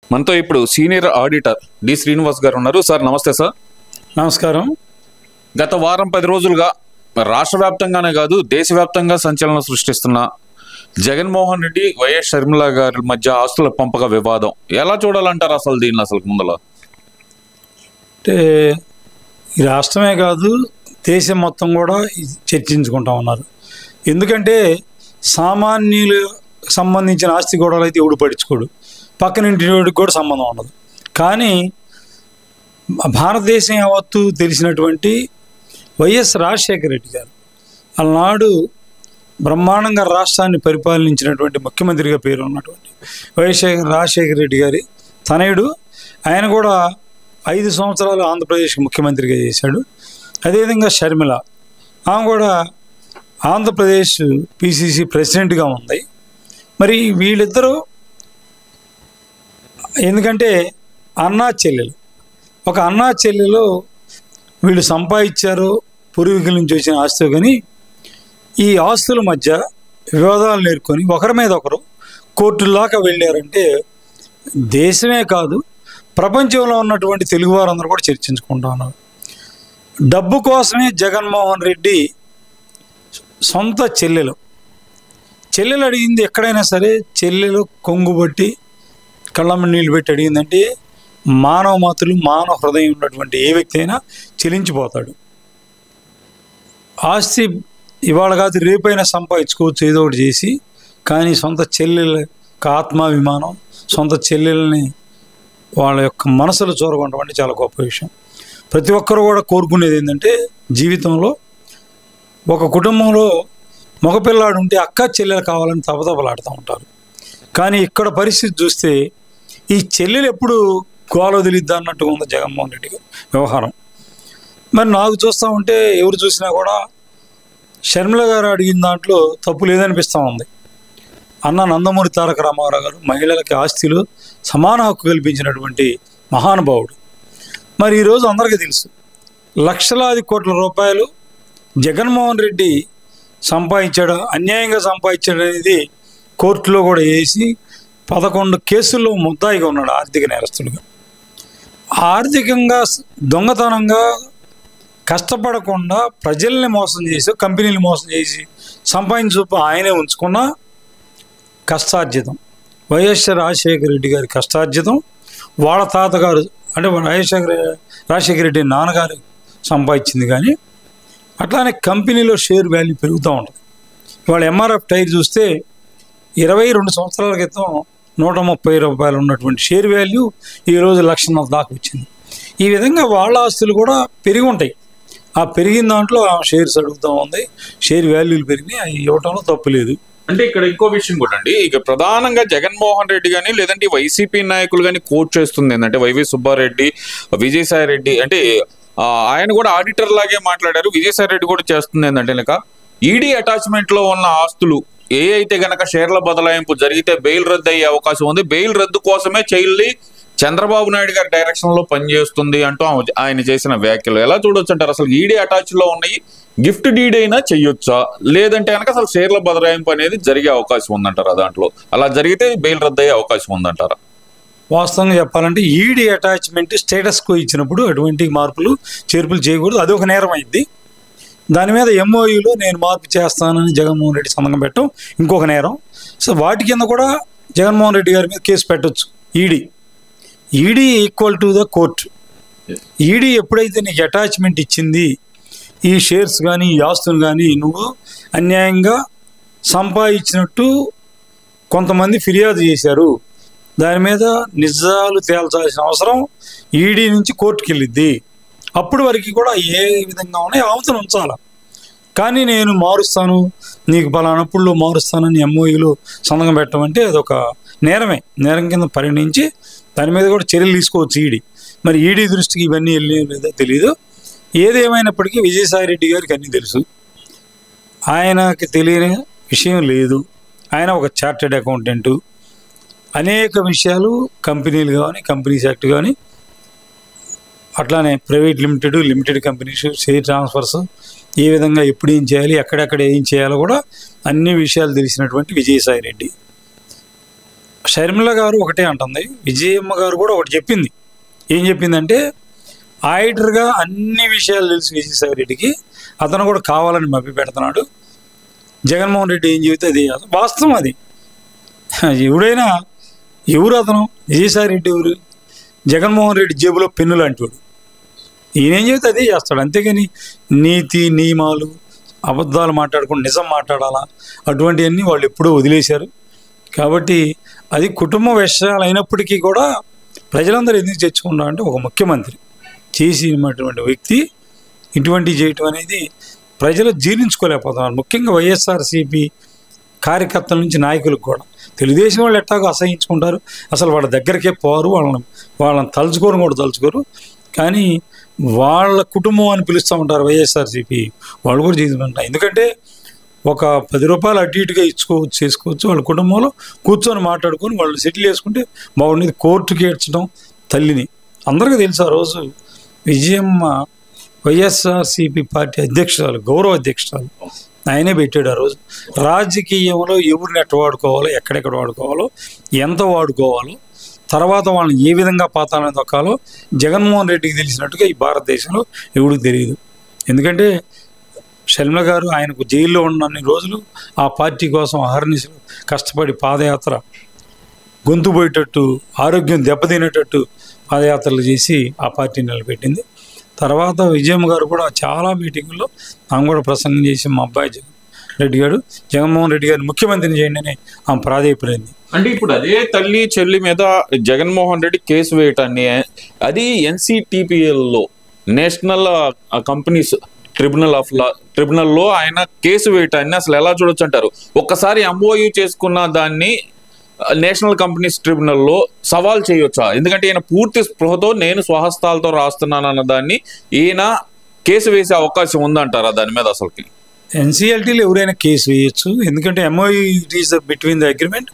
మనతో ఇప్పుడు senior auditor D Srinivas గారు ఉన్నారు సార్ నమస్తే సార్ నమస్కారం గత వారం పది రోజులుగా రాష్ట్ర వ్యాప్తంగానే కాదు దేశవ్యాప్తంగా సంచలనం సృష్టిస్తున్న జగన్మోహన్ రెడ్డి వైఎస్ షర్మిల గారి మధ్య ఆస్తుల పంపక వివాదం ఎలా చూడాలంటారు అసలు దీన్ని అసలు ముందల అంటే ఈ రాష్ట్రమే కాదు దేశం మొత్తం కూడా ఇది చర్చించుకుంటా ఉన్నారు ఎందుకంటే సామాన్యులు సంబంధించిన ఆస్తి గొడవలు అయితే ఎవడు పట్టించుకోడు పక్కనింటి వాడికి కూడా సంబంధం ఉండదు కానీ భారతదేశం యావత్తు తెలిసినటువంటి వైఎస్ రాజశేఖర రెడ్డి గారు అలనాడు బ్రహ్మాండంగా రాష్ట్రాన్ని పరిపాలించినటువంటి ముఖ్యమంత్రిగా పేరు ఉన్నటువంటి వైఎస్ రాజశేఖర రెడ్డి గారి తనయుడు ఆయన కూడా ఐదు సంవత్సరాలు ఆంధ్రప్రదేశ్ ముఖ్యమంత్రిగా చేశాడు అదేవిధంగా షర్మిల ఆమె కూడా ఆంధ్రప్రదేశ్ పిసిసి ప్రెసిడెంట్గా ఉంది మరి వీళ్ళిద్దరూ ఎందుకంటే అన్నా చెల్లెలు ఒక అన్నా చెల్లెలు వీళ్ళు సంపాదించారు పూర్వీకుల నుంచి వచ్చిన ఆస్తి కానీ ఈ ఆస్తుల మధ్య వివాదాలు నేర్కొని ఒకరి మీద ఒకరు కోర్టుల్లాగా వెళ్ళారంటే దేశమే కాదు ప్రపంచంలో ఉన్నటువంటి తెలుగు వారందరూ కూడా చర్చించుకుంటా ఉన్నారు డబ్బు కోసమే జగన్మోహన్ రెడ్డి సొంత చెల్లెలు చెల్లెలు అడిగింది ఎక్కడైనా సరే చెల్లెలు కొంగుబట్టి కళ్ళమ్మ నీళ్ళు పెట్టి అడిగిందంటే మానవ మాతులు మానవ హృదయం ఉన్నటువంటి ఏ వ్యక్తి అయినా చెలించిపోతాడు ఆస్తి ఇవాళ కాదు రేపైనా సంపాదించుకోవచ్చు ఏదో ఒకటి చేసి కానీ సొంత చెల్లెల యొక్క ఆత్మాభిమానం సొంత చెల్లెల్ని వాళ్ళ యొక్క మనసులు చూరగొనడం అంటే చాలా గొప్ప విషయం ప్రతి ఒక్కరు కూడా కోరుకునేది ఏంటంటే జీవితంలో ఒక కుటుంబంలో మగపిల్లాడు ఉంటే అక్క చెల్లెలు కావాలని తపతపలాడుతూ ఉంటారు కానీ ఇక్కడ పరిస్థితి చూస్తే ఈ చెల్లెలు ఎప్పుడు గోల వదిలిద్దా అన్నట్టుగా ఉంది జగన్మోహన్ రెడ్డి గారి వ్యవహారం మరి నాకు చూస్తూ ఉంటే ఎవరు చూసినా కూడా షర్మిల గారు అడిగిన దాంట్లో తప్పు లేదనిపిస్తూ ఉంది అన్న నందమూరి తారక రామారావు గారు మహిళలకి ఆస్తిలో సమాన హక్కు కల్పించినటువంటి మహానుభావుడు మరి ఈరోజు అందరికీ తెలుసు లక్షలాది కోట్ల రూపాయలు జగన్మోహన్ రెడ్డి సంపాదించాడు అన్యాయంగా సంపాదించాడు అనేది కోర్టులో కూడా వేసి పదకొండు కేసుల్లో ముద్దాయిగా ఉన్నాడు ఆర్థిక నేరస్తుడిగా ఆర్థికంగా స- దొంగతనంగా కష్టపడకుండా ప్రజల్ని మోసం చేసి కంపెనీలు మోసం చేసి సంపాదించు ఆయనే ఉంచుకున్న కష్టార్జితం వైఎస్ రాజశేఖర రెడ్డి గారి కష్టార్జితం వాళ్ళ తాతగారు అంటే మన రాజశేఖర రాజశేఖర రెడ్డి నాన్నగారు సంపాదించింది కానీ అట్లానే కంపెనీలో షేర్ వాల్యూ పెరుగుతూ ఉంటుంది ఇవాళ ఎంఆర్ఎఫ్ టైర్ చూస్తే ఇరవై రెండు సంవత్సరాల క్రితం నూట ముప్పై రూపాయలు ఉన్నటువంటి షేర్ వాల్యూ ఈరోజు లక్షన్నర దాకా వచ్చింది ఈ విధంగా వాళ్ళ ఆస్తులు కూడా పెరిగి ఉంటాయి ఆ పెరిగిన దాంట్లో ఆ షేర్స్ అడుగుతూ ఉంది షేర్ వాల్యూలు పెరిగినాయి అవి ఇవ్వటంలో తప్పు లేదు అంటే ఇక్కడ ఇంకో విషయం కూడా అండి ఇక ప్రధానంగా జగన్మోహన్ రెడ్డి కానీ లేదంటే వైసీపీ నాయకులు కానీ కోట్ చేస్తుంది ఏంటంటే వైవి సుబ్బారెడ్డి విజయసాయి రెడ్డి అంటే ఆ, ఆయన కూడా ఆడిటర్ లాగే మాట్లాడారు విజయసాయి రెడ్డి కూడా చేస్తుంది ఏంటంటే కనుక ఈడీ అటాచ్మెంట్ లో ఉన్న ఆస్తులు ఏ అయితే గనక షేర్ల బదలాయింపు జరిగితే బెయిల్ రద్దు అయ్యే అవకాశం ఉంది బెయిల్ రద్దు కోసమే చెల్లి చంద్రబాబు నాయుడు గారి డైరెక్షన్ లో పనిచేస్తుంది అంటూ ఆమె- ఆయన చేసిన వ్యాఖ్యలు ఎలా చూడొచ్చు అంటారు అసలు ఈడీ అటాచ్ లో ఉన్నాయి గిఫ్ట్ డీడ్ అయినా చెయ్యొచ్చా లేదంటే కనుక అసలు షేర్ల బదలాయింపు అనేది జరిగే అవకాశం ఉందంటారా దాంట్లో అలా జరిగితే బెయిల్ రద్దు అయ్యే అవకాశం ఉందంటారా వాస్తవంగా చెప్పాలంటే ఈడీ అటాచ్మెంట్ స్టేటస్ కో ఇచ్చినప్పుడు అటువంటి మార్పులు చేర్పులు చేయకూడదు అది ఒక నేరం అయింది దాని మీద ఎంఓయూలో నేను మార్పు చేస్తానని జగన్మోహన్ రెడ్డి సంతకం పెట్టడం ఇంకొక నేరం సో వాటి కింద కూడా జగన్మోహన్ రెడ్డి గారి మీద కేసు పెట్టొచ్చు ED ED equal to the court ED ఎప్పుడైతే నీకు అటాచ్మెంట్ ఇచ్చింది ఈ షేర్స్ కానీ ఈ ఆస్తులు కానీ నువ్వు అన్యాయంగా సంపాదించినట్టు కొంతమంది ఫిర్యాదు చేశారు దాని మీద నిజాలు తేల్చాల్సిన అవసరం ఈడీ నుంచి కోర్టుకి వెళ్ళిద్ది అప్పుడు వరకు కూడా ఏ విధంగా ఉన్నాయి అవతల ఉంచాల కానీ నేను మారుస్తాను నీకు పలానప్పుడు మారుస్తానని ఎంఓఈలో సంతకం పెట్టమంటే అదొక నేరమే నేరం కింద పరిగణించి దాని మీద కూడా చర్యలు తీసుకోవచ్చు ఈడీ మరి ఈడీ దృష్టికి ఇవన్నీ వెళ్ళి లేదో తెలియదు ఏదేమైనప్పటికీ విజయసాయి రెడ్డి గారికి అన్నీ తెలుసు ఆయనకి తెలియని విషయం లేదు ఆయన ఒక చార్టెడ్ అకౌంటెంటు అనేక విషయాలు కంపెనీలు కానీ కంపెనీస్ యాక్ట్ కానీ అట్లానే private limited limited companies share transfers ఏ విధంగా ఎప్పుడు ఏం చేయాలి ఎక్కడెక్కడ ఏం చేయాలో కూడా అన్ని విషయాలు తెలిసినటువంటి విజయసాయి రెడ్డి షర్మిల గారు ఒకటే అంటుంది విజయమ్మ గారు కూడా ఒకటి చెప్పింది ఏం చెప్పిందంటే ఆడిటర్గా అన్ని విషయాలు తెలుసు విజయసాయి రెడ్డికి అతను కూడా కావాలని మభ్య పెడుతున్నాడు జగన్మోహన్ రెడ్డి ఏం చెబితే అది వాస్తవం అది ఎవడైనా ఎవరు అతను విజయసాయి రెడ్డి ఎవరు జగన్మోహన్ రెడ్డి జేబులో పెన్ను లాంటివాడు ఈయనేం చెబితే అదే చేస్తాడు అంతేగాని నీతి నియమాలు అబద్ధాలు మాట్లాడుకుని నిజం మాట్లాడాలా అటువంటివన్నీ వాళ్ళు ఎప్పుడూ వదిలేశారు కాబట్టి అది కుటుంబ విషయాలు అయినప్పటికీ కూడా ప్రజలందరూ ఎందుకు తెచ్చుకున్నారు అంటే ఒక ముఖ్యమంత్రి చేసినటువంటి వ్యక్తి ఇటువంటివి చేయటం అనేది ప్రజలు జీర్ణించుకోలేకపోతున్నారు ముఖ్యంగా వైఎస్ఆర్సీపీ కార్యకర్తల నుంచి నాయకులకు కూడా తెలుగుదేశం వాళ్ళు ఎట్టాగో అసహించుకుంటారు అసలు వాళ్ళ దగ్గరికే పోరు వాళ్ళని వాళ్ళని తలుచుకోరు కూడా తలుచుకోరు కానీ వాళ్ళ కుటుంబం అని పిలుస్తూ ఉంటారు వైఎస్ఆర్సీపీ వాళ్ళు కూడా చేసుకుంటారు ఎందుకంటే ఒక పది రూపాయలు అటు ఇటుగా ఇచ్చుకోవచ్చు చేసుకోవచ్చు వాళ్ళ కుటుంబంలో కూర్చొని మాట్లాడుకొని వాళ్ళు సెటిల్ చేసుకుంటే బాగుండేది కోర్టుకి ఏడ్చడం తల్లిని అందరికీ తెలుసు ఆ రోజు విజయమ్మ వైఎస్ఆర్సీపీ పార్టీ అధ్యక్షురాలు గౌరవ అధ్యక్షురాలు ఆయనే పెట్టాడు ఆ రోజు రాజకీయంలో ఎవరిని ఎట్ట వాడుకోవాలో ఎక్కడెక్కడ వాడుకోవాలో ఎంత వాడుకోవాలో తర్వాత వాళ్ళని ఏ విధంగా పాతాలని దొక్కాలో జగన్మోహన్ రెడ్డికి తెలిసినట్టుగా ఈ భారతదేశంలో ఎవడికి తెలియదు ఎందుకంటే షర్మిల గారు ఆయనకు జైల్లో ఉన్నన్ని రోజులు ఆ పార్టీ కోసం అహర్నిశలు కష్టపడి పాదయాత్ర గొంతు పోయేటట్టు ఆరోగ్యం దెబ్బతినేటట్టు పాదయాత్రలు చేసి ఆ పార్టీని నిలబెట్టింది తర్వాత విజయమ్మ గారు కూడా చాలా మీటింగుల్లో ఆమె కూడా ప్రసంగం చేసి మా అబ్బాయి జగన్ రెడ్డి గారు జగన్మోహన్ రెడ్డి గారిని ముఖ్యమంత్రిని చేయండి అని ఆమె ప్రాధేయపడింది అంటే ఇప్పుడు అదే తల్లి చెల్లి మీద జగన్మోహన్ రెడ్డి కేసు వేయటాన్ని అది ఎన్సిటిపిఎల్ లో national companies tribunal of law tribunal లో ఆయన కేసు వేయటాన్ని అసలు ఎలా చూడొచ్చు అంటారు ఒక్కసారి ఎంఓయూ చేసుకున్న దాన్ని నేషనల్ కంపెనీస్ ట్రిబ్యునల్ లో సవాల్ చేయొచ్చా ఎందుకంటే ఈయన పూర్తి స్పృహతో నేను స్వహస్తాలతో రాస్తున్నాను అన్న దాన్ని ఈయన కేసు వేసే అవకాశం ఉందంటారా దాని మీద అసలుకి ఎన్సీఎల్టీలో ఎవరైనా కేసు వేయొచ్చు ఎందుకంటే MOE it is between the agreement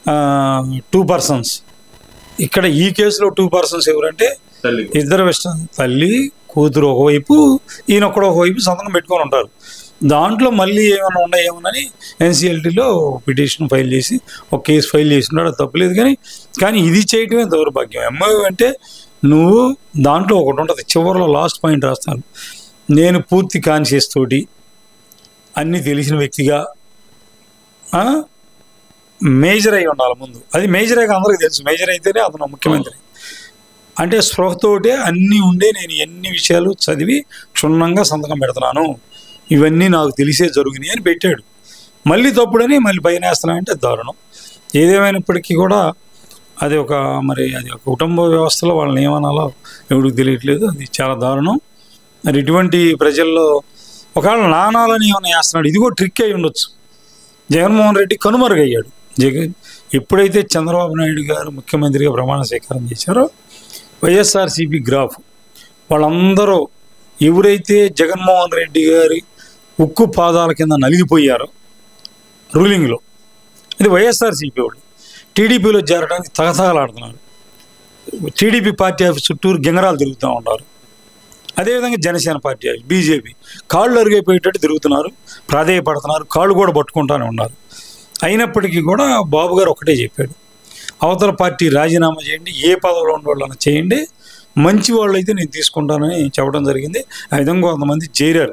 two persons ఇక్కడ ఈ కేసులో టూ పర్సన్స్ ఎవరంటే తల్లి ఇద్దరు వెస్టర్న్ తల్లి కూతురు ఒకవైపు ఈయన ఒకడు ఒకవైపు సంతకం పెట్టుకొని ఉంటారు దాంట్లో మళ్ళీ ఏమైనా ఉన్నాయేమోనని ఎన్సీఎల్టీలో పిటిషన్ ఫైల్ చేసి ఒక కేసు ఫైల్ చేసినాడు అది తప్పలేదు కానీ కానీ ఇది చేయటమే దౌర్భాగ్యం ఎంఐ అంటే నువ్వు దాంట్లో ఒకటి ఉంటుంది చివరిలో లాస్ట్ పాయింట్ రాస్తాను నేను పూర్తి కాన్షియస్ తోటి అన్నీ తెలిసిన వ్యక్తిగా ఆ, మేజర్ అయి ఉండాలి ముందు అది మేజర్ అయ్యాక అందరికీ తెలుసు మేజర్ అయితేనే అతను ముఖ్యమంత్రి అంటే స్పృహతోటే అన్నీ ఉండే నేను ఎన్ని విషయాలు చదివి క్షుణ్ణంగా సంతకం పెడుతున్నాను ఇవన్నీ నాకు తెలిసే జరుగునాయి అని పెట్టాడు మళ్ళీ తప్పుడని మళ్ళీ పైన వేస్తున్నానంటే దారుణం ఏదేమైనప్పటికీ కూడా అది ఒక మరి అది ఒక కుటుంబ వ్యవస్థలో వాళ్ళని ఏమనాలో ఎవరికి తెలియట్లేదు అది చాలా దారుణం మరి ఇటువంటి ప్రజల్లో ఒకవేళ నాణాలని ఏమైనా వేస్తున్నాడు ఇది కూడా ట్రిక్ అయి ఉండొచ్చు జగన్మోహన్ రెడ్డి కనుమరుగయ్యాడు జగన్ ఎప్పుడైతే చంద్రబాబు నాయుడు గారు ముఖ్యమంత్రిగా ప్రమాణ స్వీకారం చేశారో వైఎస్ఆర్సీపీ గ్రాఫ్ వాళ్ళందరూ ఎవరైతే జగన్మోహన్ రెడ్డి గారి ఉక్కు పాదాల కింద నలిగిపోయారో రూలింగ్లో ఇది వైఎస్ఆర్సీపీ వాళ్ళు టీడీపీలో చేరడానికి తగతగలాడుతున్నారు టీడీపీ పార్టీ ఆఫీస్ చుట్టూరు గింగరాలు తిరుగుతూ ఉంటారు అదేవిధంగా జనసేన పార్టీ ఆఫీస్ బీజేపీ కాళ్ళు అరిగైపోయేటట్టు తిరుగుతున్నారు ప్రాధేయపడుతున్నారు కాళ్ళు కూడా పట్టుకుంటానే ఉన్నారు అయినప్పటికీ కూడా బాబు గారు ఒకటే చెప్పాడు అవతల పార్టీ రాజీనామా చేయండి ఏ పదవిలో ఉన్న వాళ్ళని చేయండి మంచి వాళ్ళు అయితే నేను తీసుకుంటానని చెప్పడం జరిగింది ఆ విధంగా కొంతమంది చేరారు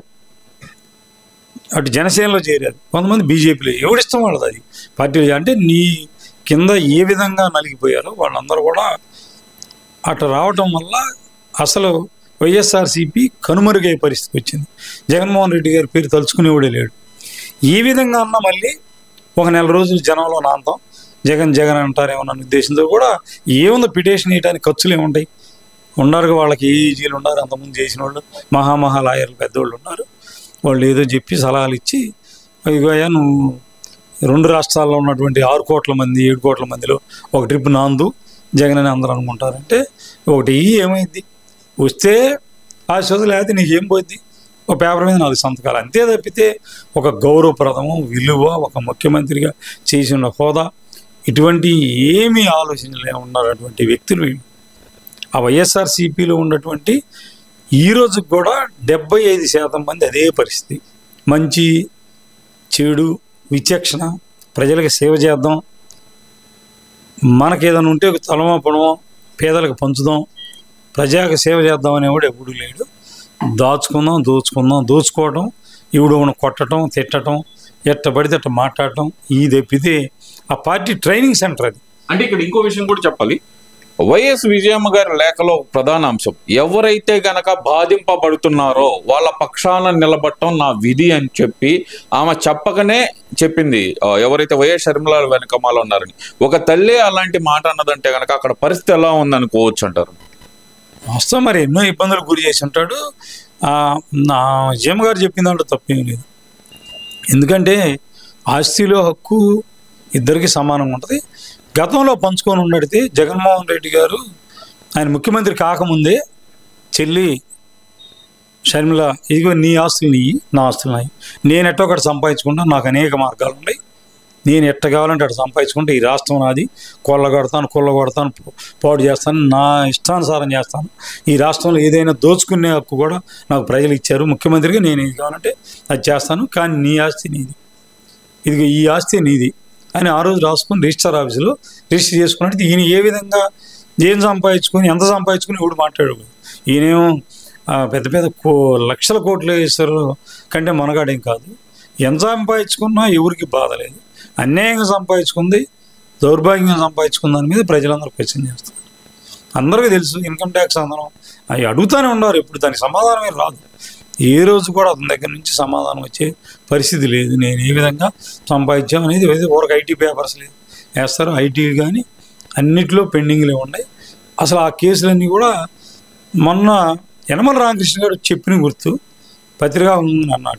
అటు జనసేనలో చేరారు కొంతమంది బీజేపీలో ఎవడిష్టం వాళ్ళది అది పార్టీలు అంటే నీ కింద ఏ విధంగా నలిగిపోయారో వాళ్ళందరూ కూడా అటు రావటం వల్ల అసలు వైఎస్ఆర్సీపీ కనుమరుగయ్యే పరిస్థితి వచ్చింది జగన్మోహన్ రెడ్డి గారి పేరు తలుచుకునేవాడే లేడు ఈ విధంగా అన్న మళ్ళీ ఒక నెల రోజులు జనంలో నాంతాం జగన్ జగన్ అంటారేమో అన్న ఉద్దేశంతో కూడా ఏముందో పిటిషన్ వేయడానికి ఖర్చులు ఏముంటాయి ఉన్నారు వాళ్ళకి ఏజీలు ఉన్నారు అంతకుముందు చేసిన వాళ్ళు మహామహా లాయర్లు పెద్దోళ్ళు ఉన్నారు వాళ్ళు ఏదో చెప్పి సలహాలు ఇచ్చి ఇగో అయ్యా నువ్వు రెండు రాష్ట్రాల్లో ఉన్నటువంటి ఆరు కోట్ల మంది ఏడు కోట్ల మందిలో ఒక ట్రిప్ నాందు జగన్ అని అందరూ అనుకుంటారంటే ఒకటి ఈ ఏమైంది వస్తే ఆ చదువు లేకపోతే నీకేం పోద్ది ఒక పేపర్ మీద నాలుగు సంతకాలు అంతే తప్పితే ఒక గౌరవప్రదము విలువ ఒక ముఖ్యమంత్రిగా చేసిన హోదా ఇటువంటి ఏమీ ఆలోచనలే ఉన్నారు అటువంటి వ్యక్తులు వీళ్ళు. ఆ వైఎస్ఆర్సీపీలో ఉన్నటువంటి ఈ రోజుకి కూడా డెబ్బై ఐదు శాతం మంది అదే పరిస్థితి మంచి చెడు విచక్షణ ప్రజలకు సేవ చేద్దాం మనకి ఏదైనా ఉంటే ఒక తలమో పొడమో పేదలకు పంచుదాం ప్రజాకి సేవ చేద్దాం అనేవాడు ఎప్పుడు లేడు దాచుకుందాం దోచుకుందాం దోచుకోవడం ఇవిడు కొట్టడం తిట్టడం ఎట్ట పడితే అట్ట మాట్లాడటం ఈ తెప్పితే ఆ పార్టీ ట్రైనింగ్ సెంటర్ అది అంటే ఇక్కడ ఇంకో విషయం కూడా చెప్పాలి వైఎస్ విజయమ్మ గారి లేఖలో ఒక ప్రధాన అంశం ఎవరైతే గనక బాధింపబడుతున్నారో వాళ్ళ పక్షాన నిలబడటం నా విధి అని చెప్పి ఆమె చెప్పకనే చెప్పింది ఆ, ఎవరైతే వైఎస్ షర్మిల వెనకమాల ఉన్నారని ఒక తల్లి అలాంటి మాట అన్నదంటే గనక అక్కడ పరిస్థితి ఎలా ఉందనుకోవచ్చు అంటారు వాస్తవం మరి ఎన్నో ఇబ్బందులకు గురి చేసి ఉంటాడు ఆ, నా విజయమ్మ గారు చెప్పిన దాంట్లో తప్పేం లేదు ఎందుకంటే ఆస్తిలో హక్కు ఇద్దరికి సమానంగా ఉంటుంది గతంలో పంచుకొని ఉన్నడితే జగన్మోహన్ రెడ్డి గారు ఆయన ముఖ్యమంత్రి కాకముందే చెల్లి షర్మిల ఇదిగో నీ ఆస్తులు నీ నా ఆస్తులు నాయి నేను ఎట్టో ఒకటి సంపాదించుకుంటా నాకు అనేక మార్గాలు ఉన్నాయి నేను ఎట్ట కావాలంటే అటు సంపాదించుకుంటే ఈ రాష్ట్రం నాది కొల్లగొడతాను కొల్లగొడతాను పో- పాడు చేస్తాను నా ఇష్టానుసారం చేస్తాను ఈ రాష్ట్రంలో ఏదైనా దోచుకునే హక్కు కూడా నాకు ప్రజలు ఇచ్చారు ముఖ్యమంత్రిగా నేను ఏది కావాలంటే అది చేస్తాను కానీ నీ ఆస్తి నీది ఇదిగో ఈ ఆస్తి నీది అని ఆ రోజు రాసుకొని రిజిస్టర్ ఆఫీసులో రిజిస్టర్ చేసుకున్నట్టు ఈయన ఏ విధంగా ఏం సంపాదించుకొని ఎంత సంపాదించుకొని ఎవడు మాట్లాడు ఈయనేమో ఆ, పెద్ద పెద్ద కో లక్షల కోట్లు వేసారు కంటే మనగాడేం కాదు ఎంత సంపాదించుకున్నా ఎవరికి బాధ లేదు అన్యాయంగా సంపాదించుకుంది దౌర్భాగ్యంగా సంపాదించుకున్న దాని మీద ప్రజలందరూ క్వశ్చన్ చేస్తారు అందరికీ తెలుసు ఇన్కమ్ ట్యాక్స్ అందరం అవి అడుగుతూనే ఉన్నారు ఇప్పుడు దానికి సమాధానమే రాదు ఏ రోజు కూడా అతని దగ్గర నుంచి సమాధానం వచ్చే పరిస్థితి లేదు నేను ఏ విధంగా సంపాదించాం అనేది ఏదో ఊరకు ఐటీ పేపర్స్ లేదు వేస్తారు ఐటీ కానీ అన్నిట్లో పెండింగ్లే ఉన్నాయి అసలు ఆ కేసులన్నీ కూడా మొన్న యనమల రామకృష్ణ గారు చెప్పిన గుర్తు పత్రికా ఉందని అన్నాడు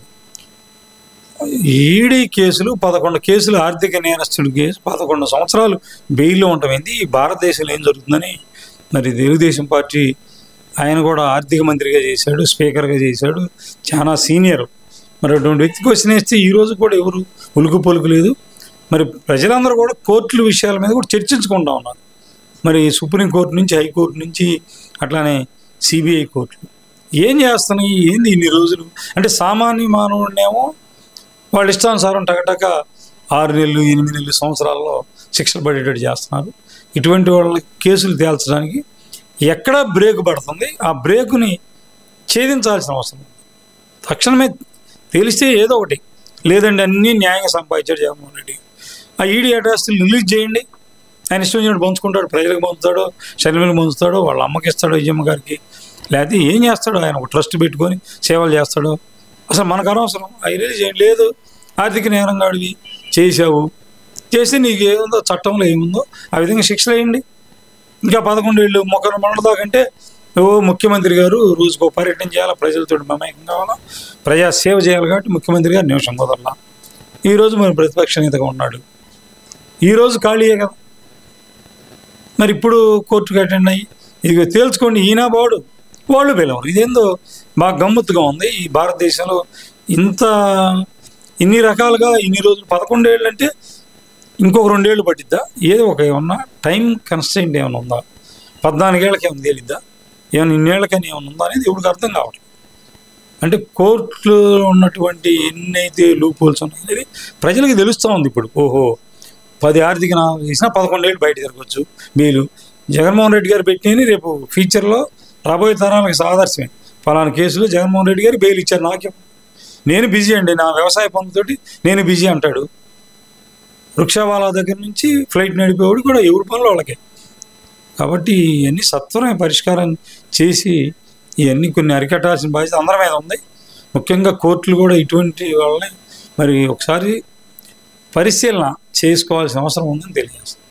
ఈడీ కేసులు పదకొండు కేసులు ఆర్థిక నేరస్తుడి కేసు పదకొండు సంవత్సరాలు బెయిల్లో ఉండమైంది ఈ భారతదేశంలో ఏం జరుగుతుందని మరి తెలుగుదేశం పార్టీ ఆయన కూడా ఆర్థిక మంత్రిగా చేశాడు స్పీకర్గా చేశాడు చాలా సీనియర్ మరి అటువంటి వ్యక్తి క్వశ్చన్ వేస్తే ఈ రోజు కూడా ఎవరు ఉలుకు పలుకు లేదు మరి ప్రజలందరూ కూడా కోర్టుల విషయాల మీద కూడా చర్చించుకుంటా ఉన్నారు మరి సుప్రీంకోర్టు నుంచి హైకోర్టు నుంచి అట్లానే సిబిఐ కోర్టులు ఏం చేస్తున్నాయి ఏంది ఇన్ని రోజులు అంటే సామాన్య మానవుడినేమో వాళ్ళ ఇష్టానుసారం టకటక ఆరు నెలలు ఎనిమిది నెలలు సంవత్సరాల్లో శిక్షలు పడేటట్టు చేస్తున్నారు ఇటువంటి వాళ్ళ కేసులు తేల్చడానికి ఎక్కడ బ్రేక్ పడుతుంది ఆ బ్రేకుని ఛేదించాల్సిన అవసరం ఉంది. తక్షణమే తెలిస్తే ఏదో ఒకటి లేదండి అన్నీ న్యాయంగా సంపాదించాడు జగన్మోహన్ రెడ్డి ఆ ఈడీ అడ్రస్లు రిలీజ్ చేయండి ఆయన ఇష్టం వచ్చినట్టు పంచుకుంటాడు ప్రజలకు పంచుతాడో షర్మిలకు పంచుతాడో వాళ్ళ అమ్మకి ఇస్తాడో విజయమ్మ గారికి లేకపోతే ఏం చేస్తాడో ఆయన ఒక ట్రస్ట్ పెట్టుకొని సేవలు చేస్తాడో అసలు మనకు అనవసరం అవి రిలీజ్ చేయండి లేదు ఆర్థిక నేరంగా అడిగి చేసావు చేస్తే నీకు ఏముందో చట్టంలో ఏముందో ఆ విధంగా శిక్షలు వేయండి ఇంకా పదకొండు ఏళ్ళు మొక్కలు మండదాకంటే ఓ ముఖ్యమంత్రి గారు రోజుకో పర్యటన చేయాలి ప్రజలతో మమేకం కావాలా ప్రజా సేవ చేయాలి కాబట్టి ముఖ్యమంత్రి గారు నిమిషం కుదరలా ఈరోజు మరి ప్రతిపక్ష నేతగా ఉన్నాడు ఈరోజు ఖాళీయే కదా మరి ఇప్పుడు కోర్టుకు అటెండ్ అయ్యి ఇది తేల్చుకోండి ఈయన బాడు వాళ్ళు పిలవరు ఇదేందో బాగా గమ్మత్తుగా ఉంది ఈ భారతదేశంలో ఇంత ఇన్ని రకాలుగా ఇన్ని రోజులు పదకొండేళ్ళు అంటే ఇంకొక రెండేళ్ళు పట్టిద్దా ఏదో ఒక ఏమన్నా టైం కన్స్టెంట్ ఏమైనా ఉందా పద్నాలుగేళ్ళకి ఏమైనా తేలిద్దా ఏమైనా ఇన్నేళ్ళకని ఏమైనా ఉందా అనేది ఎవరికి అర్థం కావట్లేదు అంటే కోర్టులో ఉన్నటువంటి ఎన్నైతే లూప్ హోల్స్ ఉన్నాయి అనేది ప్రజలకు తెలుస్తూ ఉంది ఇప్పుడు ఓహో పది ఆర్థిక నా- చేసినా పదకొండేళ్ళు బయట తిరగచ్చు బెయిలు జగన్మోహన్ రెడ్డి గారు పెట్టినని రేపు ఫ్యూచర్లో రాబోయే తరాలకు ఆదర్శమే ఫలానా కేసులో జగన్మోహన్ రెడ్డి గారు బెయిల్ ఇచ్చారు నాకేం నేను బిజీ అండి నా వ్యవసాయ పనులతోటి నేను బిజీ అంటాడు వృక్షావాలా దగ్గర నుంచి ఫ్లైట్ నడిపేవాడు కూడా ఎవరి పనులు వాళ్ళకే కాబట్టి ఇవన్నీ సత్వరమే పరిష్కారం చేసి ఇవన్నీ కొన్ని అరికట్టాల్సిన బాధ్యత అందరి మీద ఉంది ముఖ్యంగా కోర్టులు కూడా ఇటువంటి వాళ్ళని మరి ఒకసారి పరిశీలన చేసుకోవాల్సిన అవసరం ఉందని తెలియజేస్తుంది